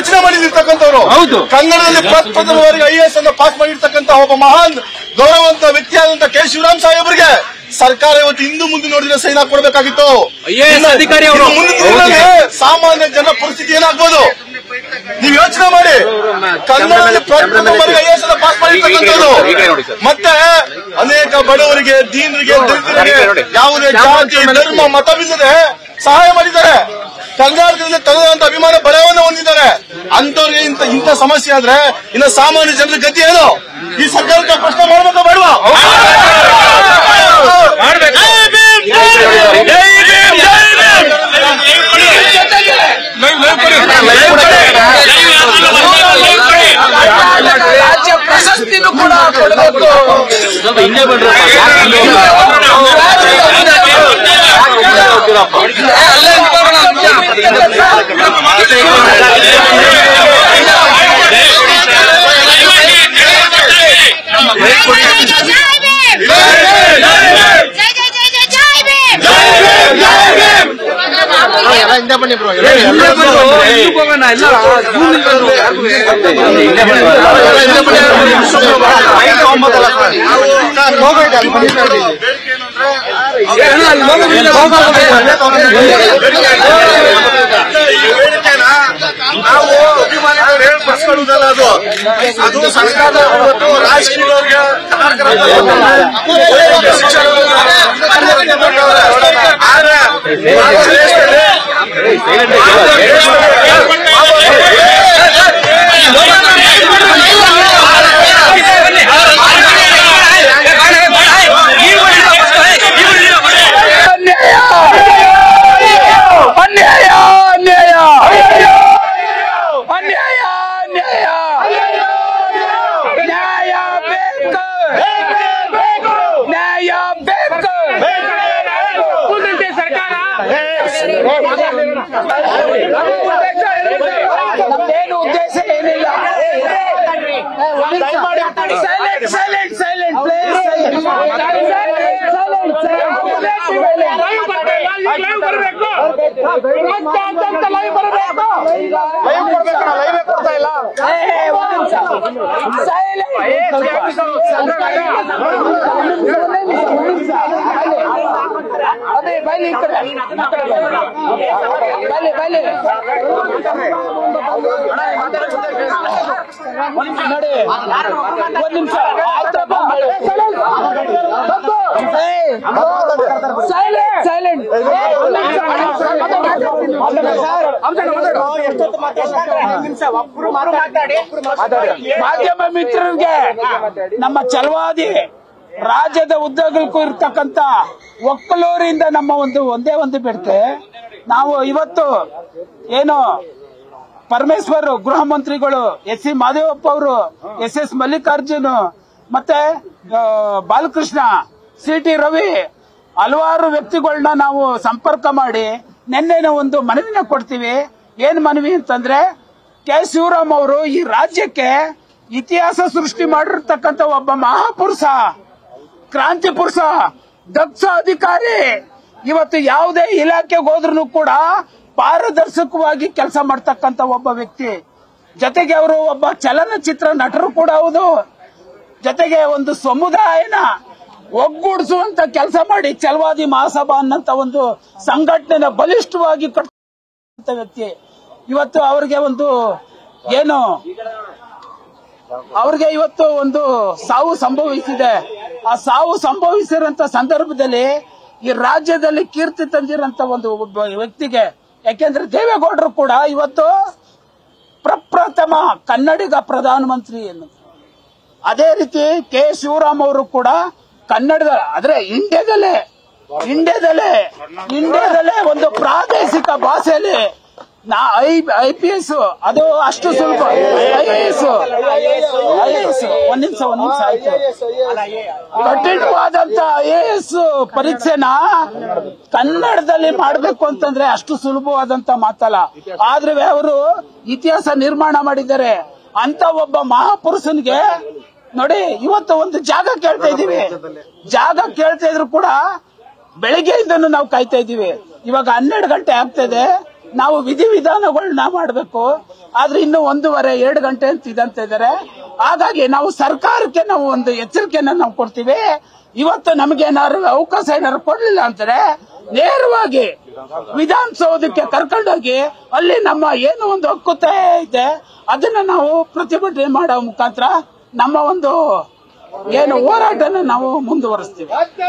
ಯೋಚನೆ ಮಾಡಿರ್ತಕ್ಕಂಥವ್ರು ಹೌದು. ಕನ್ನಡದಲ್ಲಿ ಪ್ರಪ್ರಥಮವಾಗಿ ಐ ಎಸ್ ಅನ್ನು ಪಾಸ್ ಮಾಡಿರ್ತಕ್ಕಂಥ ಒಬ್ಬ ಮಹಾನ್ ಗೌರವಂತ ವ್ಯಕ್ತಿಯಾದಂತ ಕೆ ಶಿವರಾಮ್ ಸಾಹೇಬರಿಗೆ ಸರ್ಕಾರ ಇವತ್ತು ಇಂದು ಮುಂದೆ ನೋಡಿದ್ರೆ ಸೈನ್ ಹಾಕೊಡ್ಬೇಕಾಗಿತ್ತು IAS ಇನ್ನು- ಅಧಿಕಾರಿ ಅವರು. ಇನ್ನು ಮುಂದಿನ ದಿನಗಳಲ್ಲಿ ಸಾಮಾನ್ಯ ಜನ ಪರಿಸ್ಥಿತಿ ಏನಾಗ್ಬೋದು ನೀವು ಯೋಚನೆ ಮಾಡಿ ಕನ್ನಡದಲ್ಲಿ ಪ್ರಪ್ರಥಮವಾಗಿ ಐ ಎಸ್ ಅನ್ನು ಪಾಸ್ ಮಾಡಿರ್ತಕ್ಕಂಥದ್ದು ಈಗ ನೋಡಿ ಸರ್. ಮತ್ತೆ ಅನೇಕ ಬಡವರಿಗೆ ದೀನರಿಗೆ ದರಿದ್ರರಿಗೆ ನೋಡಿ. ಯಾವುದೇ ಜಾತಿ ಧರ್ಮ ಮತವಿಲ್ಲದೆ ಸಹಾಯ ಮಾಡಿದ್ದಾರೆ ಕರ್ನಾಟಕದಲ್ಲಿ ತನ್ನದಂತ ಅಭಿಮಾನ ಬಲವನ್ನು ಹೊಂದಿದ್ದಾರೆ ಅಂತವ್ರಿಗೆ ಇಂತ ಇಂಥ ಸಮಸ್ಯೆ ಆದ್ರೆ ಇನ್ನು ಸಾಮಾನ್ಯ ಜನರ ಗತಿ ಏನು ಈ ಸರ್ಕಾರಕ್ಕೆ ಪ್ರಶ್ನೆ ಮಾಡ್ಬೇಕಾ ಬೇಡವಾ ಜೈ ಭೀಮ್, ಜೈ ಭೀಮ್, ಜೈ ಭೀಮ್, ಜೈ ಭೀಮ್. ರಾಜ್ಯ ಪ್ರಶಸ್ತಿನೂ ಕೂಡ ಕೊಡಬೇಕು ಸ್ವಲ್ಪ ಹಿಂದೆ ಬಂದ್ರೆ ಹೋಗೋಣ ಎಲ್ಲ ಈ ವೇದಿಕೆನ ನಾವು ಅಭಿಮಾನಿಗಳು ಏರ್ಪಡಿಸ್ಕೊಳ್ಳುವುದಲ್ಲ ಅದು ಅದು ಸರ್ಕಾರ ಇವತ್ತು ರಾಜಕೀಯದವ್ರಿಗೆ ಆದ್ರೆ ಭಾರತ ದೇಶದಲ್ಲಿ ಅನ್ಯಾಯ ಅನ್ಯಾಯ ಅನ್ಯಾಯ ಅನ್ಯಾಯ ನ್ಯಾಯ ಬೇಕು ನ್ಯಾಯ ಬೇಕು ನಮ್ದೇನು ಉದ್ದೇಶ ಏನಿಲ್ಲ ಸೈಲೆಂಟ್ ಸೈಲೆಂಟ್ ಸೈಲೆಂಟ್ ಅದೇ ಬೈಲಿ ಈ ಕಡೆ ಬೈಲಿ ಬೈಲಿ ನೋಡಿ ಒಂದ್ ನಿಮಿಷ ಆಯ್ತಪ್ಪ ಸೈಲೆಂಟ್ ಸೈಲೆಂಟ್ ಮಾಧ್ಯಮ ಮಿತ್ರರಿಗೆ ನಮ್ಮ ಚಲವಾದಿ ರಾಜ್ಯದ ಉದ್ಯೋಗಕ್ಕೂ ಇರ್ತಕ್ಕಂತ ಒಕ್ಕಲೂರಿಂದ ನಮ್ಮ ಒಂದು ಒಂದೇ ಒಂದು ಬಿಡ್ತೆ ನಾವು ಇವತ್ತು ಏನು ಪರಮೇಶ್ವರ್ ಗೃಹ ಮಂತ್ರಿಗಳು ಎಸ್ ಸಿ ಮಾದೇವಪ್ಪ ಅವರು ಎಸ್ ಎಸ್ ಮಲ್ಲಿಕಾರ್ಜುನ್ ಮತ್ತೆ ಆ, ಬಾಲಕೃಷ್ಣ ಸಿ ಟಿ ರವಿ ಹಲವಾರು ವ್ಯಕ್ತಿಗಳನ್ನ ನಾವು ಸಂಪರ್ಕ ಮಾಡಿ ನಿನ್ನೆ ಒಂದು ಮನವಿನ ಕೊಡ್ತೀವಿ ಏನ್ ಮನವಿ ಅಂತಂದ್ರೆ ಕೆ ಶಿವರಾಮ್ ಅವರು ಈ ರಾಜ್ಯಕ್ಕೆ ಇತಿಹಾಸ ಸೃಷ್ಟಿ ಮಾಡಿರ್ತಕ್ಕಂಥ ಒಬ್ಬ ಮಹಾಪುರುಷ ಕ್ರಾಂತಿ ಪುರುಷ ದಕ್ಷ ಅಧಿಕಾರಿ ಇವತ್ತು ಯಾವುದೇ ಇಲಾಖೆಗೆ ಹೋದ್ರೂ ಕೂಡ ಪಾರದರ್ಶಕವಾಗಿ ಕೆಲಸ ಮಾಡ್ತಕ್ಕಂತ ಒಬ್ಬ ವ್ಯಕ್ತಿ ಜೊತೆಗೆ ಅವರು ಒಬ್ಬ ಚಲನಚಿತ್ರ ನಟರು ಕೂಡ ಹೌದು ಜೊತೆಗೆ ಒಂದು ಸಮುದಾಯನ ಒಗ್ಗೂಡಿಸುವಂತ ಕೆಲಸ ಮಾಡಿ ಚಲವಾದಿ ಮಹಾಸಭಾ ಅನ್ನಂತ ಒಂದು ಸಂಘಟನೆನ ಬಲಿಷ್ಠವಾಗಿ ಕಟ್ಟ ವ್ಯಕ್ತಿ ಇವತ್ತು ಅವರಿಗೆ ಒಂದು ಏನು ಅವ್ರಿಗೆ ಇವತ್ತು ಒಂದು ಸಾವು ಸಂಭವಿಸಿದೆ ಆ ಸಾವು ಸಂಭವಿಸಿರಂತ ಸಂದರ್ಭದಲ್ಲಿ ಈ ರಾಜ್ಯದಲ್ಲಿ ಕೀರ್ತಿ ತಂದಿರಂತ ಒಂದು ಒಬ್ಬ ವ್ಯಕ್ತಿಗೆ ಯಾಕೆಂದ್ರೆ ದೇವೇಗೌಡರು ಕೂಡ ಇವತ್ತು ಪ್ರಪ್ರಥಮ ಕನ್ನಡಿಗ ಪ್ರಧಾನಮಂತ್ರಿ ಎನ್ನುವುದು ಅದೇ ರೀತಿ ಕೆ ಶಿವರಾಮ್ ಅವರು ಕೂಡ ಕನ್ನಡದ ಆದ್ರೆ ಇಂಡಿಯಾದಲ್ಲೇ ಇಂಡಿಯಾದಲ್ಲೇ ಇಂಡಿಯಾದಲ್ಲೇ ಒಂದು ಪ್ರಾದೇಶಿಕ ಭಾಷೆಯಲ್ಲಿ ನಾ ಐ ಐ ಪಿ ಎಸ್ ಅದು ಅಷ್ಟು ಸುಲಭ ಐ ಎಸ್ ಐ ಎಸ್ ಒಂದ್ ನಿಮಿಷ ಒಂದ್ ನಿಮಿಷ ಆಯ್ತು ಕಠಿಣವಾದಂತ ಐ ಎಸ್ ಪರೀಕ್ಷೆನ ಕನ್ನಡದಲ್ಲಿ ಮಾಡ್ಬೇಕು ಅಂತಂದ್ರೆ ಅಷ್ಟು ಸುಲಭವಾದಂತ ಮಾತಲ್ಲ ಆದ್ರೆ ಅವರು ಇತಿಹಾಸ ನಿರ್ಮಾಣ ಮಾಡಿದ್ದಾರೆ ಅಂತ ಒಬ್ಬ ಮಹಾಪುರುಷನಿಗೆ ನೋಡಿ ಇವತ್ತು ಒಂದು ಜಾಗ ಕೇಳ್ತಾ ಇದೀವಿ ಜಾಗ ಕೇಳ್ತಾ ಇದ್ರು ಕೂಡ ಬೆಳಿಗ್ಗೆಯಿಂದನೂ ನಾವು ಕಾಯ್ತಾ ಇದೀವಿ ಇವಾಗ ಹನ್ನೆರಡು ಗಂಟೆ ಆಗ್ತಾ ಇದೆ ನಾವು ವಿಧಿವಿಧಾನಗಳನ್ನ ಮಾಡಬೇಕು ಆದ್ರೆ ಇನ್ನು ಒಂದೂವರೆ ಎರಡು ಗಂಟೆ ಅಂತ ಇದಂತ ಇದಾರೆ ಹಾಗಾಗಿ ನಾವು ಸರ್ಕಾರಕ್ಕೆ ನಾವು ಒಂದು ಎಚ್ಚರಿಕೆಯನ್ನ ನಾವು ಕೊಡ್ತೀವಿ ಇವತ್ತು ನಮಗೆ ಏನಾದ್ರು ಅವಕಾಶ ಏನಾದ್ರು ಕೊಡ್ಲಿಲ್ಲ ಅಂತಾರೆ ನೇರವಾಗಿ ವಿಧಾನಸೌಧಕ್ಕೆ ಕರ್ಕೊಂಡೋಗಿ ಅಲ್ಲಿ ನಮ್ಮ ಏನು ಒಂದು ಹಕ್ಕುತೆ ಇದೆ ಅದನ್ನ ನಾವು ಪ್ರತಿಭಟನೆ ಮಾಡೋ ಮುಖಾಂತರ ನಮ್ಮ ಒಂದು ಏನು ಹೋರಾಟನ ನಾವು ಮುಂದುವರಿಸ್ತೀವಿ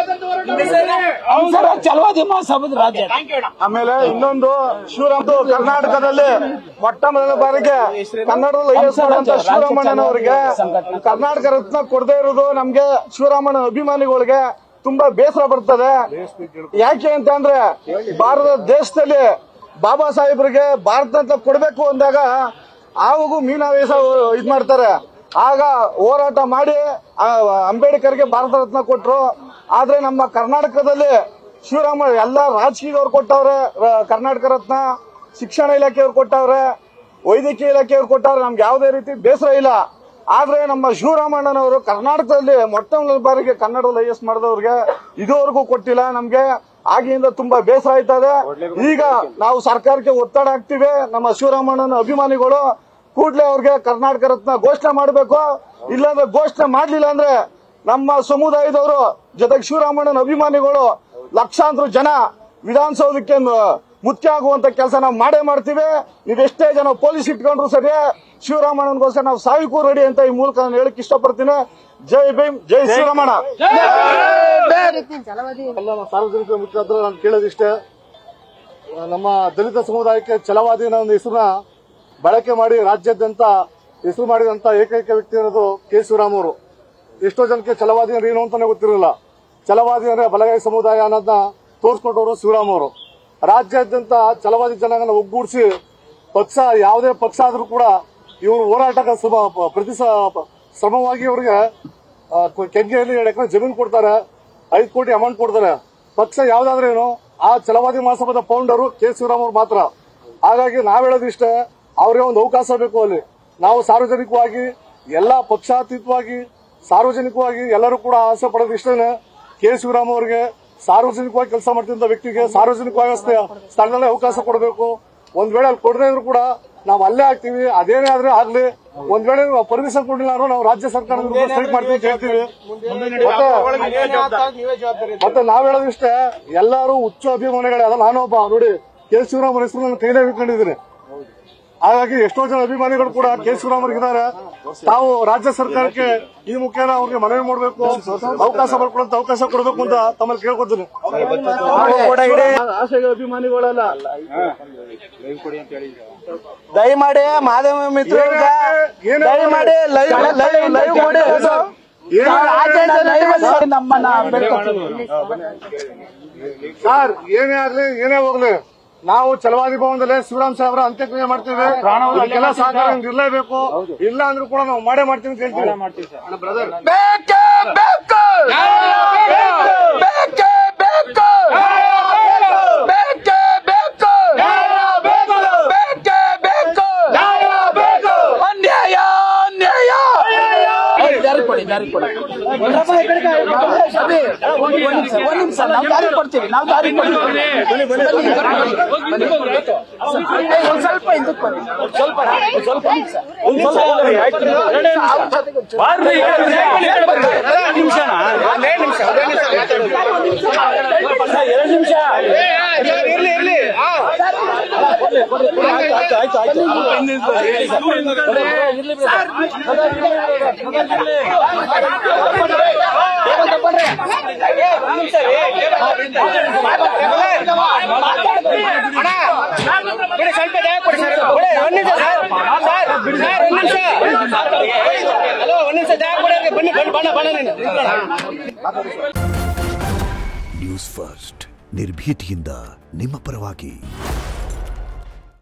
ಸರ್ ಛಲವಾದಿ ಮಹಾಸಭಾದ ರಾಜ್ಯ ಆಮೇಲೆ ಇನ್ನೊಂದು ಶಿವರಾಮ್ ಕರ್ನಾಟಕದಲ್ಲಿ ಮೊಟ್ಟ ಮೊದಲ ಬಾರಿಗೆ ಕನ್ನಡದಲ್ಲಿ ಐಎಸ್ ಮಾಡುವಂತ ಶಿವರಾಮಣ್ಣನವರಿಗೆ ಕರ್ನಾಟಕ ರತ್ನ ಕೊಡದೇ ಇರೋದು ನಮ್ಗೆ ಶಿವರಾಮಣ್ಣ ಅಭಿಮಾನಿಗಳಿಗೆ ತುಂಬಾ ಬೇಸರ ಬರ್ತದೆ ಯಾಕೆ ಅಂತ ಅಂದ್ರೆ ಭಾರತ ದೇಶದಲ್ಲಿ ಬಾಬಾ ಸಾಹೇಬ್ರಿಗೆ ಭಾರತ ರತ್ನ ಕೊಡಬೇಕು ಅಂದಾಗ ಆವಾಗೂ ಮೀನಾವೇಶ ಇದ್ ಮಾಡ್ತಾರೆ ಆಗ ಹೋರಾಟ ಮಾಡಿ ಆ, ಅಂಬೇಡ್ಕರ್ಗೆ ಭಾರತ ರತ್ನ ಕೊಟ್ರು ಆದ್ರೆ ನಮ್ಮ ಕರ್ನಾಟಕದಲ್ಲಿ ಶಿವರಾಮ ಎಲ್ಲ ರಾಜಕೀಯದವ್ರು ಕೊಟ್ಟವ್ರೆ ರ- ಕರ್ನಾಟಕ ರತ್ನ ಶಿಕ್ಷಣ ಇಲಾಖೆಯವ್ರು ಕೊಟ್ಟವ್ರೆ ವೈದ್ಯಕೀಯ ಇಲಾಖೆಯವ್ರು ಕೊಟ್ಟವ್ರೆ ನಮ್ಗೆ ಯಾವುದೇ ರೀತಿ ಬೇಸರ ಇಲ್ಲ ಆದ್ರೆ ನಮ್ಮ ಶಿವರಾಮಣ್ಣನವರು ಕರ್ನಾಟಕದಲ್ಲಿ ಮೊಟ್ಟ ಮೊದಲ ಬಾರಿಗೆ ಕನ್ನಡದಲ್ಲಿ ಐ ಎಸ್ ಮಾಡಿದವ್ರಿಗೆ ಇದುವರೆಗೂ ಕೊಟ್ಟಿಲ್ಲ ನಮ್ಗೆ ಆಗಿಂದ ತುಂಬಾ ಬೇಸರ ಆಯ್ತದೆ ಈಗ ನಾವು ಸರ್ಕಾರಕ್ಕೆ ಒತ್ತಡ ಹಾಕ್ತಿವಿ ನಮ್ಮ ಶಿವರಾಮಣ್ಣನ ಅಭಿಮಾನಿಗಳು ಕೂಡ್ಲೆ ಅವ್ರಿಗೆ ಕರ್ನಾಟಕ ರತ್ನ ಘೋಷಣೆ ಮಾಡಬೇಕು ಇಲ್ಲಾಂದ್ರೆ ಘೋಷಣೆ ಮಾಡ್ಲಿಲ್ಲ ಅಂದ್ರೆ ನಮ್ಮ ಸಮುದಾಯದವರು ಜೊತೆಗೆ ಶಿವರಾಮಣ್ಣನ ಅಭಿಮಾನಿಗಳು ಲಕ್ಷಾಂತರ ಜನ ವಿಧಾನಸೌಧಕ್ಕೆ ಮ- ಮುಖ್ಯ ಆಗುವಂತ ಕೆಲಸ ನಾವು ಮಾಡೇ ಮಾಡ್ತೀವಿ ನೀವೆಷ್ಟೇ ಜನ ಪೊಲೀಸ್ ಇಟ್ಕೊಂಡ್ರು ಸರಿ ಶಿವರಾಮಣ್ಣನಿಗೋಸ್ಕರ ನಾವು ಸಾವಿಗೂ ರೆಡಿ ಅಂತ ಈ ಮೂಲಕ ನಾನು ಹೇಳಕ್ ಇಷ್ಟಪಡ್ತೀನಿ ಜೈ ಭೀಮ್ ಜೈ ಶಿವರಾಮಣ್ಣ ಎಲ್ಲ ನಮ್ಮ ಸಾರ್ವಜನಿಕ ಮಿತ್ರ ಹತ್ರ ನಾನು ಕೇಳೋದಿಷ್ಟೇ ನಮ್ಮ ದಲಿತ ಸಮುದಾಯಕ್ಕೆ ಛಲವಾದಿ ಅನ್ನೋ ಒಂದು ಹೆಸರನ್ನ ಬಳಕೆ ಮಾಡಿ ರಾಜ್ಯಾದ್ಯಂತ ಹೆಸರು ಮಾಡಿದಂತ ಏಕೈಕ ವ್ಯಕ್ತಿ ಅನ್ನೋದು ಕೆ ಶಿವರಾಮ್ ಅವರು ಎಷ್ಟೋ ಜನಕ್ಕೆ ಛಲವಾದಿ ಅಂದ್ರೆ ಏನು ಅಂತಾನೆ ಗೊತ್ತಿರಲಿಲ್ಲ ಛಲವಾದಿ ಅಂದ್ರೆ ಬಲಗೈ ಸಮುದಾಯ ಅನ್ನೋದನ್ನ ತೋರಿಸ್ಕೊಟ್ಟವರು ಶಿವರಾಮ್ ಅವರು ರಾಜ್ಯಾದ್ಯಂತ ಛಲವಾದಿ ಜನಾಂಗನ ಒಗ್ಗೂಡಿಸಿ ಪಕ್ಷ ಯಾವುದೇ ಪಕ್ಷ ಆದ್ರೂ ಕೂಡ ಇವರು ಹೋರಾಟಕ್ಕೆ ಶ್ರಮ- ಪ್ರತಿ ಸ- ಶ್ರಮವಾಗಿ ಅವರಿಗೆ ಕೆಂಗೆಯಲ್ಲಿ ಎರಡು ಎಕರೆ ಜಮೀನು ಕೊಡ್ತಾರೆ ಐದು ಕೋಟಿ ಅಮೌಂಟ್ ಕೊಡ್ತಾರೆ ಪಕ್ಷ ಯಾವ್ದಾದ್ರೇನು ಆ ಛಲವಾದಿ ಮಹಾಸಭಾದ ಫೌಂಡರು ಕೆ ಶಿವರಾಮ್ ಅವರು ಮಾತ್ರ ಹಾಗಾಗಿ ನಾವ್ ಹೇಳೋದಿಷ್ಟೇ ಅವ್ರಿಗೆ ಒಂದು ಅವಕಾಶ ಬೇಕು ಅಲ್ಲಿ ನಾವು ಸಾರ್ವಜನಿಕವಾಗಿ ಎಲ್ಲಾ ಪಕ್ಷಾತೀತವಾಗಿ ಸಾರ್ವಜನಿಕವಾಗಿ ಎಲ್ಲರೂ ಕೂಡ ಆಸೆ ಪಡೋದು ಇಷ್ಟೇನೆ ಕೆ ಶಿವರಾಮ್ ಅವರಿಗೆ ಸಾರ್ವಜನಿಕವಾಗಿ ಕೆಲಸ ಮಾಡ್ತಿದ್ದ ವ್ಯಕ್ತಿಗೆ ಸಾರ್ವಜನಿಕವಾಗಿ ಸ್ಥಳ- ಸ್ಥಳದಲ್ಲೇ ಅವಕಾಶ ಕೊಡಬೇಕು ಒಂದ್ ವೇಳೆ ಅಲ್ಲಿ ಕೊಡದೇ ಇದ್ರು ಕೂಡ ನಾವು ಅಲ್ಲೇ ಆಗ್ತೀವಿ ಅದೇನೇ ಆದ್ರೆ ಆಗ್ಲಿ ಒಂದ್ ವೇಳೆ ಪರ್ಮಿಷನ್ ಕೊಡಲಿಲ್ಲ ಅಂದ್ರೆ ನಾವು ರಾಜ್ಯ ಸರ್ಕಾರದ ವಿರುದ್ಧ ಸ್ಟ್ರೈಕ್ ಮಾಡ್ತೀವಿ ಅಂತ ಹೇಳ್ತೀವಿ ಮತ್ತೆ ಮತ್ತೆ ನಾವ್ ಹೇಳೋದಿಷ್ಟೇ ಎಲ್ಲರೂ ಹುಚ್ಚು ಅಭಿಮಾನಿಗಳೇ ಅದ ನಾನೊಬ್ಬ ನೋಡಿ ಕೆ ಶಿವರಾಮ್ ಹೆಸರು ನನ್ನ ಕೈಲೇ ಇಟ್ಕೊಂಡಿದ್ದೀನಿ ಹಾಗಾಗಿ ಎಷ್ಟೋ ಜನ ಅಭಿಮಾನಿಗಳು ಕೂಡ ಕೆ ಶಿವರಾಮ್ ಇದ್ದಾರೆ ತಾವು ರಾಜ್ಯ ಸರ್ಕಾರಕ್ಕೆ ಈ ಮುಖೇನ ಅವ್ರಿಗೆ ಮನವಿ ಮಾಡಬೇಕು ಅವಕಾಶ ಮಾಡ್ಕೊಡಂತ ಅವಕಾಶ ಕೊಡಬೇಕು ಅಂತ ತಮ್ಮಲ್ಲಿ ಕೇಳ್ಕೊತೀನಿ ಆಶೆಗಳ ಅಭಿಮಾನಿಗಳಲ್ಲ ದಯಮಾಡಿ ಮಾಧ್ಯಮ ಮಿತ್ರರಿಗೆ ದಯಮಾಡಿ ಲೈವ್ ಲೈವ್ ಲೈವ್ ಮಾಡಿ ನಮ್ಮನ್ನ ಬೆಳ್ಕೊತೀವಿ ಸರ್ ಏನೇ ಆಗ್ಲಿ ಏನೇ ಹೋಗ್ಲಿ ನಾವು ಚಲವಾದಿ ಭವನದಲ್ಲೇ ಶಿವರಾಮ್ ಸಾಹೇಬ್ರ ಅಂತ್ಯಕ್ರಿಯೆ ಮಾಡ್ತೀವಿ ಇದಕ್ಕೆಲ್ಲ ಸಹಕಾರ ನಿಮ್ದು ಇರಲೇಬೇಕು ಇಲ್ಲ ಅಂದ್ರೂ ಕೂಡ ನಾವು ಮಾಡೇ ಮಾಡ್ತೀವಿ ಅಂತ ಹೇಳ್ತೀವಿ ಬೇಕೇ ಬೇಕು ಬೇಕೇ ಬೇಕು ಬೇಕೇ ಬೇಕು ಬೇಕೇ ಬೇಕು ಅನ್ಯಾಯ ಅನ್ಯಾಯ ದಾರಿ ಕೊಡಿ ದಾರಿ ಕೊಡಿ ಅಭಿ, ಒಂದ್ ನಿಮಿಷ ಒಂದ್ ನಿಮಿಷ ನಾವು ದಾರಿ ಕೊಡ್ತೀವಿ ನಾವು ದಾರಿ ಕೊಡ್ತೀವಿ ಏ, ಒಂದ್ ಸ್ವಲ್ಪ ಹಿಂದಕ್ಕೆ ಬನ್ನಿ ಸ್ವಲ್ಪ ಒಂದ್ ಸ್ವಲ್ಪ ನಿಮಿಷ ಒಂದ್ ಸ್ವಲ್ಪ ಅವ್ರ ಜೊತೆಗೆ ಒಂಚೂರು. ನ್ಯೂಸ್ ಫಸ್ಟ್ ನಿರ್ಭೀತಿಯಿಂದ ನಿಮ್ಮ ಪರವಾಗಿ